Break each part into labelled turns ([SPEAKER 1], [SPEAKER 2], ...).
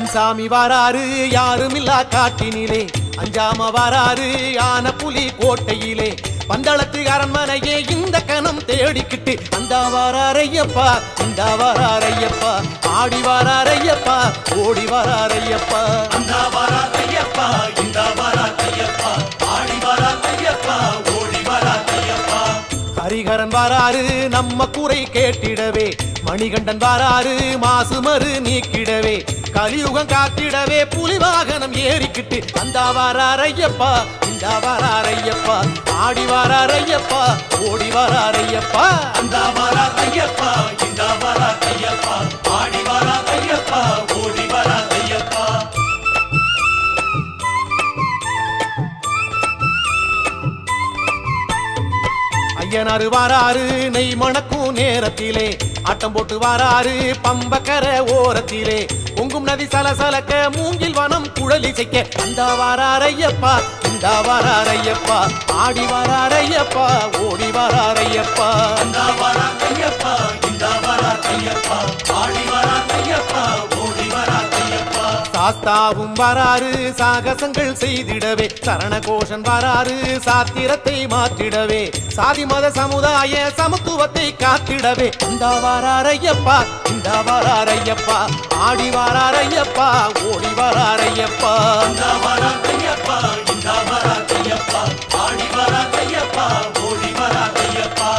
[SPEAKER 1] சாமி வாராரு யாருமில்லா காட்டினிலே அஞ்சாம வாராரு ஆன புலி கோட்டையிலே பந்தளத்து அரண்மனையே இந்த கணம் தேடிக்கிட்டு அந்த வாராரையப்பா இந்த வாராரையப்பா ஆடி வாராரையப்பா ஓடி வாராரையப்பா
[SPEAKER 2] அந்த வரா ஐயப்பா இந்த வரா ஐயப்பா ஆடி வரா ஐயப்பா ஓடி வரா ஐயப்பா
[SPEAKER 1] ஹரிகரன் வாராரு நம்ம குறை கேட்டிடவே மணிகண்டன் வாராரு மாசுமறு நீக்கிடவே கலியுகம் காத்திடவே புலி வாகனம் ஏறிக்கிட்டு அந்த வாராரையப்பா இந்த வாராரையப்பா ஆடி வாராரையப்பா ஓடி வாராரையப்பா
[SPEAKER 2] அந்த வரா ஐயப்பா இந்த வரா ஐயப்பா ஆடி வரா ஐயப்பா ஓடி வரா ஐயப்பா
[SPEAKER 1] ஐயனாரு வாராரு நெய் மணக்கும் நேரத்திலே ஆட்டம் போட்டு வாராரு பம்பக்கர ஓரத்திலே பொங்கும் நதி சலசலக்க மூங்கில் வனம் குழலி செய்ய அந்த வாராரையப்பா இந்த வாராரையப்பா ஆடி வாராரையப்பா ஓடி வாராரையப்பா
[SPEAKER 2] அந்த வரா ஐயப்பா இந்த வரா ஐயப்பா ஆடி வரா ஐயப்பா ஓடி வரா ஐயப்பா
[SPEAKER 1] சாஸ்தாவும் வராரு சாகசங்கள் செய்திடவே சரண கோஷன் வராரு சாத்திரத்தை மாற்றிடவே சாதி மத சமுதாய சமத்துவத்தை காத்திடவே இந்த வாராரையப்பா இந்த வாராரையப்பா ஆடி வாராரையப்பா ஓடி வாராரையப்பா
[SPEAKER 2] அந்த வரா ஐயப்பா இந்த வரா ஐயப்பா ஆடி வரா ஐயப்பா ஓடி வரா ஐயப்பா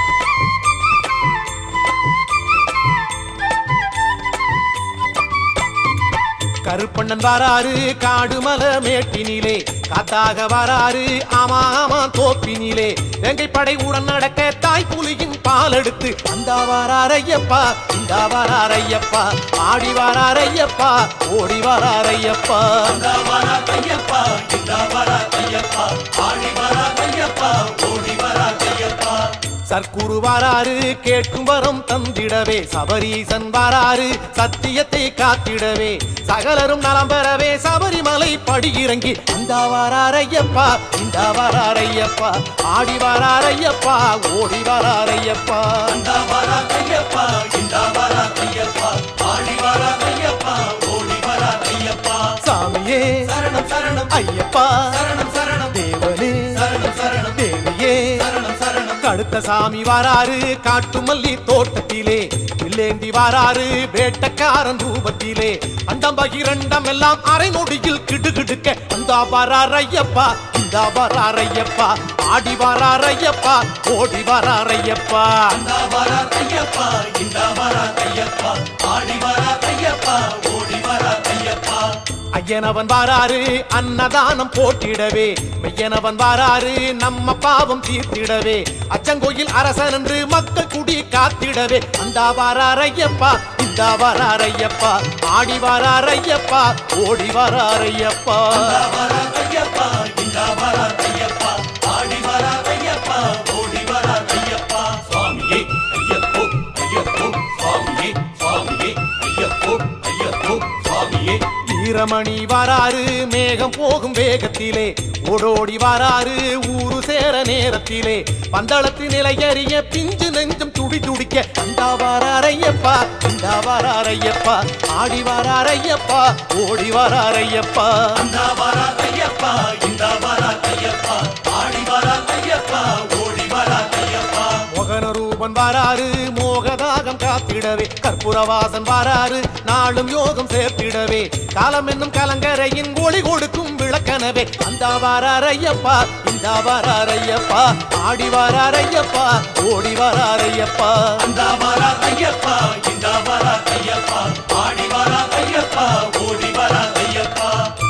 [SPEAKER 1] கருப்பண்ணன் வாராரு காடுமல மேட்டினிலே காத்தாக வாராரு ஆமா ஆமா தோப்பினிலே வெங்கை படை உடன் நடக்க தாய் புலியின் பால் எடுத்து அந்த வாராரையப்பா இந்த வாராரையப்பா ஆடி வாராரையப்பா ஓடி வாராரையப்பா
[SPEAKER 2] அந்த வரா ஐயப்பா இந்த வரா ஐயப்பா ஆடி வரா ஐயப்பா ஓடி வரா ஐயப்பா
[SPEAKER 1] சர்க்குரு வாராரு கேட்கும் வரம் தந்திடவே சபரீசன் வாராரு சத்தியத்தை காத்திடவே சகலரும் நலம் பெறவே சபரிமலை படி இறங்கி அந்த வாராரையப்பா இந்த வாராரையப்பா ஆடி வாராரையப்பா ஓடி வாராரையப்பா
[SPEAKER 2] அந்த வரா ஐயப்பா இந்த வரா ஐயப்பா ஆடி வரா ஐயப்பா ஓடி வரா ஐயப்பா
[SPEAKER 1] சாமியே
[SPEAKER 2] சரணம் சரணம்
[SPEAKER 1] ஐயப்பா
[SPEAKER 2] சரணம் சரணம்
[SPEAKER 1] தேவனே
[SPEAKER 2] சரணம் சரணம்
[SPEAKER 1] தேவியே
[SPEAKER 2] சரணம் சரணம்
[SPEAKER 1] கடுத்த சாமி வாராரு காட்டுமல்லி தோட்டத்திலே வில்லேந்தி வாராரு வேட்டக்காரன் ரூபத்திலே அண்டம் பகிரண்டம் எல்லாம் அரை நொடியில் கிடுகிடுக்க அந்த வராரையப்பா இந்த வராரையப்பா ஆடி வராரையப்பா ஓடி வராரையப்பா
[SPEAKER 2] அந்த வரா ஐயப்பா இந்த வரா ஐயப்பா ஆடி வரா ஐயப்பா ஓடி வரா ஐயப்பா
[SPEAKER 1] ஐயனவன் வாராரு அன்னதானம் போட்டிடவே மெய்யனவன் வாராரு நம்ம பாவம் தீர்த்திடவே அச்சங்கோயில் அரசன் என்று மக்கள் குடி காத்திடவே அந்த வாராரையப்பா இந்த வாராரையப்பா ஆடி வாராரையப்பா ஓடி வாராரையப்பா
[SPEAKER 2] அந்த வரா ஐயப்பா இந்த வரா ஐயப்பா ஆடி வரா ஐயப்பா ஓடி வரா ஐயப்பா சுவாமியே ஐயப்போ ஐயப்போ சுவாமியே சுவாமியே ஐயப்போ ஐயப்போ சுவாமியே
[SPEAKER 1] வீரமணி வாராரு மேகம் போகும் வேகத்திலே ஓடோடி வாராரு ஊரு சேர நேரத்திலே பந்தளத்து நிலையறிய பிஞ்சு நெஞ்சம் துடி துடிக்க அந்த வாராரையப்பா இந்த வாராரையப்பா ஆடி வாராரையப்பா ஓடி வாராரையப்பா
[SPEAKER 2] அந்த வரா ஐயப்பா இந்த வரா ஐயப்பா ஆடி வரா ஐயப்பா ஓடி வரா ஐயப்பா
[SPEAKER 1] மோகன ரூபன் வாராரு மோகதாகம் காத்திடவே கற்பூரவாசன் வாராரு நாளும் யோகம் சேர்த்திடவே காலம் என்னும் கலங்கரையின் ஒளி கொடுக்கும் விளக்கனவே அந்த வாராரையப்பா இந்த வாராரையப்பா ஆடி வாராரையப்பா ஓடி வாராரையப்பா
[SPEAKER 2] அந்த வரா ஐயப்பா இந்த வரா ஐயப்பா ஆடி வரா ஐயப்பா ஓடி வரா ஐயப்பா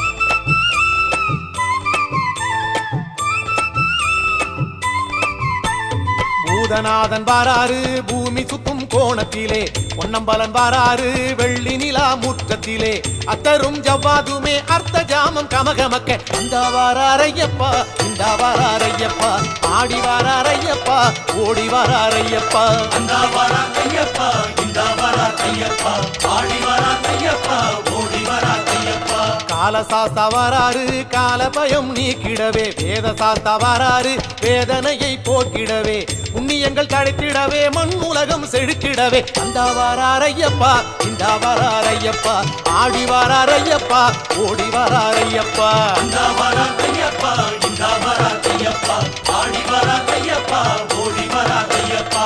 [SPEAKER 1] பூதநாதன் வாராரு பூமி சுத்தும் கோணத்திலே பொன்னம்பலன் வாராரு வெள்ளி நிலா முற்றத்திலே அத்தரும் ஜவ்வாதுமே அர்த்த ஜாமம் கமகமக்க அந்த வாராரையப்பா இந்த வாராரையப்பா ஆடி வாராரையப்பா ஓடி வாராரையப்பா
[SPEAKER 2] அந்த வரா ஐயப்பா இந்த வரா ஐயப்பா ஆடி வரா ஐயப்பா ஓடி வரா ஐயப்பா
[SPEAKER 1] கால காலசாஸ்தா வராரு கால பயம் நீக்கிடவே வேத சாஸ்தா வராரு வேதனையை போக்கிடவே புண்ணியங்கள் தழைத்திடவே மண் உலகம் செழித்திடவே அந்த வராரையப்பா இந்த வராரையப்பா ஆடி வராரையப்பா ஓடி வராரையப்பா
[SPEAKER 2] இந்த வரார் ஐயப்பா இந்த வரார் ஐயப்பா ஆடி வரார் ஐயப்பா ஓடி வரார் ஐயப்பா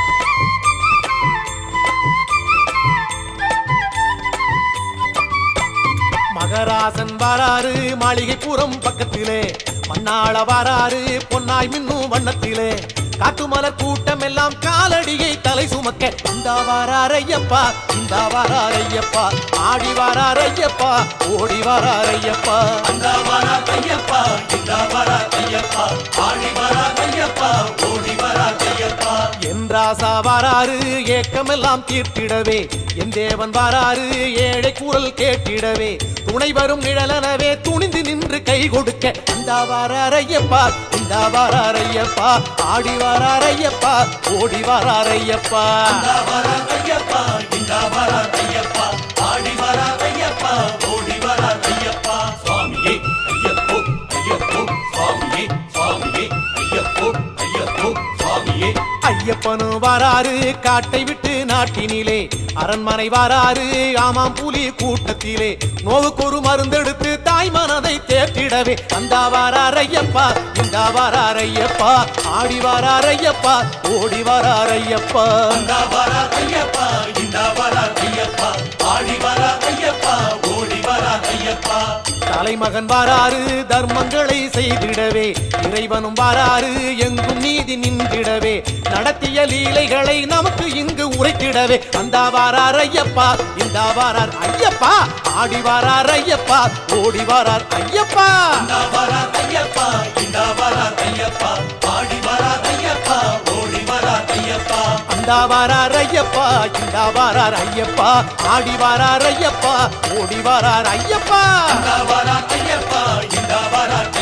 [SPEAKER 1] மகராசன் வராரு மாளிகைப்புறம் பக்கத்திலே மண்ணாள வராரு பொன்னாய் மின்னும் வண்ணத்திலே காட்டுமலர் கூட்டம் எல்லாம் காலடியை தலை சுமக்க இந்த வராரையப்பா இந்த வராரையப்பா ஆடி வராரையப்பா ஓடி வராரையப்பா
[SPEAKER 2] இந்த வரார் ஐயப்பா இந்த வரார் ஐயப்பா ஆடி வரார் ஐயப்பா ஓடி வரார் ஐயப்பா
[SPEAKER 1] என்றாசா வராரு ஏக்கமெல்லாம் தீர்த்திடவே என் தேவன் வராரு ஏழை குரல் கேட்டிடவே துணை வரும் நிழலனவே துணிந்து நின்று கை கொடுக்க இந்த வராரையப்பா இந்த வராரையப்பா ஆடி வராரையப்பா ஓடி வராரையப்பா
[SPEAKER 2] இந்த வரார் ஐயப்பா இந்த வரார் ஐயப்பா ஆடி வரார் ஐயப்பா ஓடி வரார் ஐயப்பா சுவாமியே ஐயப்போ ஐயப்போ சுவாமியே சுவாமியே ஐயப்போ ஐயப்போ சுவாமியே
[SPEAKER 1] ஐயப்பனு வராரு காட்டை விட்டு நாட்டினிலே அரண்மனை வராரு ஆமாம் புலி கூட்டத்திலே நோவுக்கொரு மருந்தெடுத்து தாய் மனதை தேற்றிடவே அந்த வராரையப்பா இந்த வராரையப்பா ஆடி வராரையப்பா ஓடி வராரையப்பா
[SPEAKER 2] இந்த வரார் ஐயப்பா இந்த வரார் ஐயப்பா ஆடி வரார் ஐயப்பா ஓடி வரார் ஐயப்பா
[SPEAKER 1] தலைமகன் வராரு தர்மங்களை செய்திடவே இறைவனும் வராரு எங்கும் நீதி நின்றிடவே நடத்திய லீலைகளை நமக்கு இங்கு உரைத்திடவே அந்த வாரார் ஐயப்பா இந்த வாரார் ஐயப்பா ஆடி வாரார் ஐயப்பா ஓடி வாரார் ஐயப்பா
[SPEAKER 2] இந்த வரார் ஐயப்பா இந்த வரார் ஐயப்பா ஆடி வரார் ஐயப்பா ஓடி வரார் ஐயப்பா
[SPEAKER 1] அந்த வாரார் ஐயப்பா இந்த வாரார் ஐயப்பா ஆடி வாரார் ஐயப்பா ஓடி வாரார் ஐயப்பா
[SPEAKER 2] இந்த வரார் ஐயப்பா இந்த வரார்